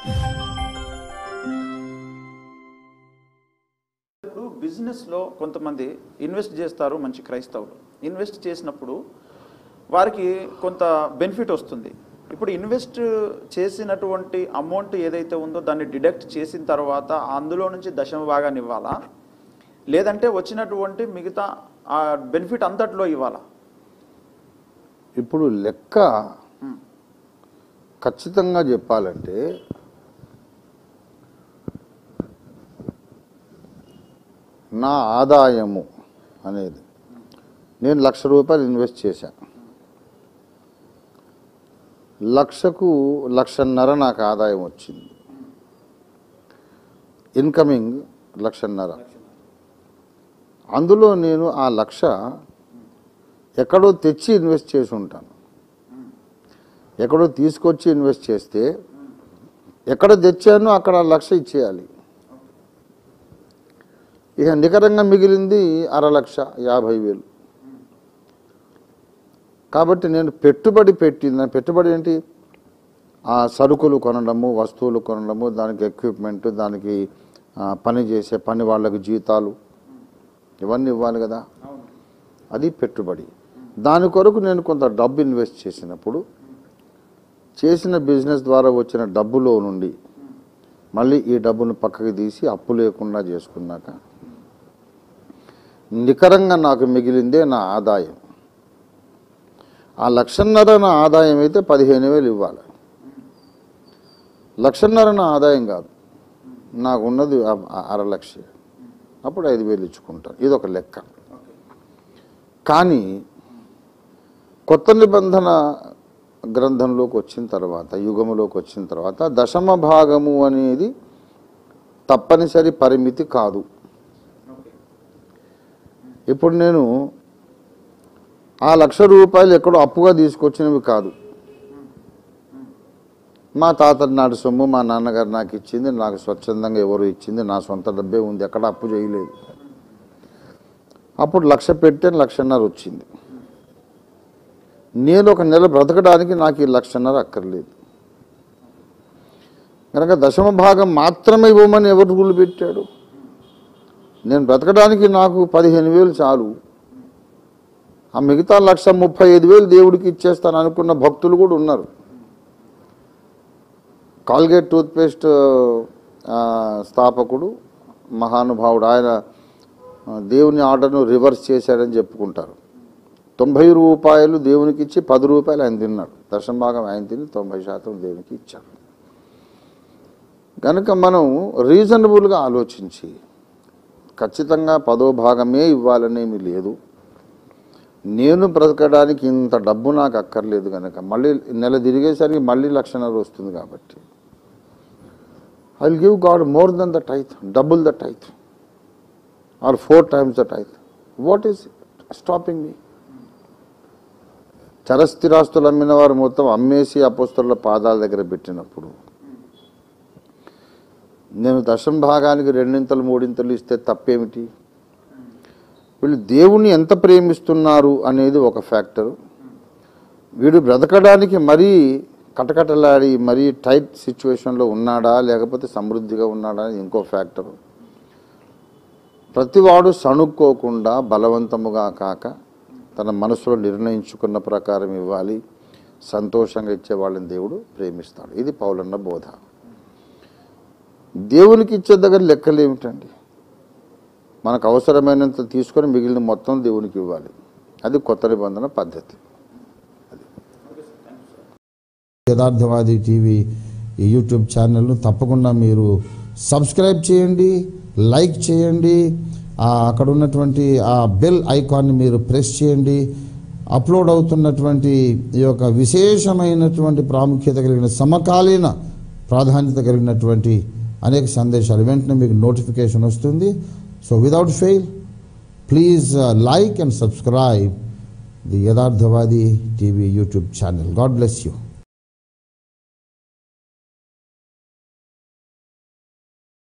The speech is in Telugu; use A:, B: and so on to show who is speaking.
A: ఇప్పుడు బిజినెస్లో కొంతమంది ఇన్వెస్ట్ చేస్తారు మంచి క్రైస్తవులు ఇన్వెస్ట్ చేసినప్పుడు వారికి కొంత బెనిఫిట్ వస్తుంది ఇప్పుడు ఇన్వెస్ట్ చేసినటువంటి అమౌంట్ ఏదైతే ఉందో దాన్ని డిడక్ట్ చేసిన తర్వాత అందులో నుంచి దశమ భాగాన్ని ఇవ్వాలా లేదంటే వచ్చినటువంటి మిగతా ఆ బెనిఫిట్ అంతట్లో ఇవ్వాలా
B: ఇప్పుడు లెక్క ఖచ్చితంగా చెప్పాలంటే నా ఆదాయము అనేది నేను లక్ష రూపాయలు ఇన్వెస్ట్ చేశాను లక్షకు లక్షన్నర నాకు ఆదాయం వచ్చింది ఇన్కమింగ్ లక్షన్నర అందులో నేను ఆ లక్ష ఎక్కడో తెచ్చి ఇన్వెస్ట్ చేసి ఉంటాను ఎక్కడో తీసుకొచ్చి ఇన్వెస్ట్ చేస్తే ఎక్కడ తెచ్చానో అక్కడ ఆ లక్ష ఇచ్చేయాలి ఇక నికరంగా మిగిలింది అర లక్ష యాభై వేలు కాబట్టి నేను పెట్టుబడి పెట్టిన పెట్టుబడి ఏంటి ఆ సరుకులు కొనడము వస్తువులు కొనడము దానికి ఎక్విప్మెంట్ దానికి ఆ, పని చేసే పని వాళ్ళకి జీతాలు ఇవన్నీ ఇవ్వాలి కదా అది పెట్టుబడి దాని కొరకు నేను కొంత డబ్బు ఇన్వెస్ట్ చేసినప్పుడు చేసిన బిజినెస్ ద్వారా వచ్చిన డబ్బులో నుండి మళ్ళీ ఈ డబ్బును పక్కకి తీసి అప్పు లేకుండా చేసుకున్నాక నికరంగా నాకు మిగిలిందే నా ఆదాయం ఆ లక్షన్నర నా ఆదాయం అయితే పదిహేను వేలు ఇవ్వాలి లక్షన్నర నా ఆదాయం కాదు నాకు ఉన్నది ఆ- ఆ అర లక్ష అప్పుడు ఐదు వేలు ఇచ్చుకుంటాను ఇది ఒక లెక్క కానీ కొత్త నిబంధన గ్రంథంలోకి వచ్చిన తర్వాత యుగములోకి వచ్చిన తర్వాత దశమ భాగము అనేది తప్పనిసరి పరిమితి కాదు ఇప్పుడు నేను ఆ లక్ష రూపాయలు ఎక్కడో అప్పుగా తీసుకొచ్చినవి కాదు మా తాత నాటి సొమ్ము మా నాన్నగారు నాకు ఇచ్చింది నాకు స్వచ్ఛందంగా ఎవరు ఇచ్చింది నా సొంత డబ్బే ఉంది ఎక్కడ అప్పు చేయలేదు అప్పుడు లక్ష పెడితే లక్షన్నర వచ్చింది నేను ఒక నెల బ్రతకడానికి నాకు ఈ లక్షన్నర అక్కర్లేదు కనుక దశమ భాగం మాత్రమే ఇవ్వమని ఎవరు రూలు పెట్టాడు నేను బ్రతకడానికి నాకు పదిహేను వేలు చాలు ఆ మిగతా లక్ష ముప్పై ఐదు వేలు దేవుడికి ఇచ్చేస్తాను అనుకున్న భక్తులు కూడా ఉన్నారు కాల్గేట్ టూత్పేస్ట్ ఆ, స్థాపకుడు మహానుభావుడు ఆయన ఆ, దేవుని ఆర్డర్ను రివర్స్ చేశాడని చెప్పుకుంటారు తొంభై రూపాయలు దేవునికి ఇచ్చి పది రూపాయలు ఆయన తిన్నాడు దశమ భాగం ఆయన తిని తొంభై శాతం దేవునికి ఇచ్చాడు కనుక మనం రీజనబుల్గా ఆలోచించి ఖచ్చితంగా పదో భాగమే ఇవ్వాలనేమి లేదు నేను బ్రతకడానికి ఇంత డబ్బు నాకు అక్కర్లేదు కనుక మళ్ళీ నెల తిరిగేసరికి మళ్ళీ లక్షన్నర వస్తుంది కాబట్టి I will give God more than the tithe double the tithe or four times the tithe what is stopping me చరస్థిరాస్తులు అమ్మిన వారు మొత్తం అమ్మేసి అపోస్తల పాదాల దగ్గర పెట్టినప్పుడు నేను దశం భాగానికి రెండింతలు మూడింతలు ఇస్తే తప్పేమిటి వీళ్ళు దేవుణ్ణి ఎంత ప్రేమిస్తున్నారు అనేది ఒక ఫ్యాక్టరు వీడు బ్రతకడానికి మరీ కటకటలాడి మరీ టైట్ సిచ్యువేషన్లో ఉన్నాడా లేకపోతే సమృద్ధిగా ఉన్నాడా అని ఇంకో ఫ్యాక్టరు ప్రతివాడు సణుక్కోకుండా బలవంతముగా కాక తన మనసులో నిర్ణయించుకున్న ప్రకారం ఇవ్వాలి సంతోషంగా ఇచ్చే వాళ్ళని దేవుడు ప్రేమిస్తాడు ఇది పౌలన్న బోధ దేవునికి ఇచ్చే దగ్గర లెక్కలు ఏమిటండి మనకు అవసరమైనంత తీసుకొని మిగిలిన మొత్తం దేవునికి ఇవ్వాలి అది కొత్త నిబంధన పద్ధతి
C: యథార్థవాది టీవీ ఈ యూట్యూబ్ ఛానల్ను తప్పకుండా మీరు సబ్స్క్రైబ్ చేయండి లైక్ చేయండి ఆ అక్కడ ఉన్నటువంటి ఆ బెల్ ఐకాన్ని మీరు ప్రెస్ చేయండి అప్లోడ్ అవుతున్నటువంటి ఈ యొక్క విశేషమైనటువంటి ప్రాముఖ్యత కలిగిన సమకాలీన ప్రాధాన్యత కలిగినటువంటి అనేక సందేశాలు వెంటనే మీకు నోటిఫికేషన్ వస్తుంది so without fail please like and subscribe the Yatharthavadi TV YouTube channel God bless you